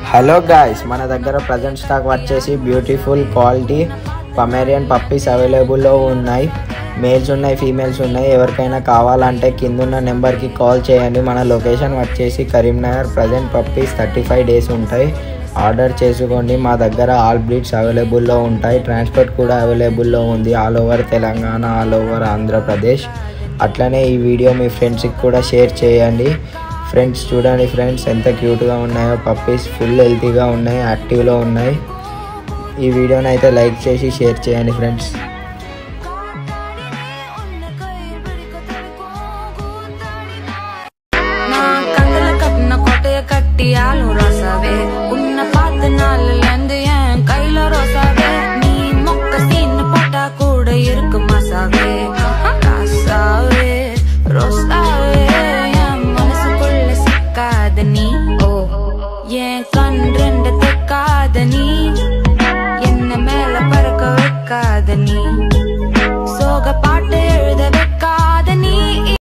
hello guys మన దగ్గర present stock వచ్చేసి బ్యూటిఫుల్ క్వాలిటీ పమేరియన్ పప్పీస్ అవైలబుల్లో ఉన్నాయి మేల్స్ ఉన్నాయి ఫీమేల్స్ ఉన్నాయి ఎవరికైనా కావాలంటే కిందున్న నెంబర్కి కాల్ చేయండి మన లొకేషన్ వచ్చేసి Karimnagar present puppies thirty five days ఉంటాయి ఆర్డర్ చేసుకోండి మా దగ్గర ఆల్ బ్రీడ్స్ అవైలబుల్లో ఉంటాయి ట్రాన్స్పోర్ట్ కూడా అవైలబుల్లో ఉంది all over Telangana all over Andhra Pradesh అట్లనే ఈ వీడియో మీ ఫ్రెండ్స్కి కూడా షేర్ చేయండి ఫ్రెండ్స్ చూడండి ఫ్రెండ్స్ ఎంత క్యూట్గా ఉన్నాయో పప్పీస్ ఫుల్ హెల్తీగా ఉన్నాయి యాక్టివ్లో ఉన్నాయి ఈ వీడియోని అయితే లైక్ చేసి షేర్ చేయండి ఫ్రెండ్స్ నా கண்ணுல கட்டின கோட்டைய கட்டியாலும் ரோசாவே உன்னை பார்த்து நாளிலிருந்து என் கையில ரோசாவே நீ மொக்க சீன்னு போட்டா கூட இருக்கு மசாவே ராசாவே ரோசாவே என் மனசுக்குள்ள சிக்காத நீ ஓ என் கண் ரெண்டு தைக்காத நீ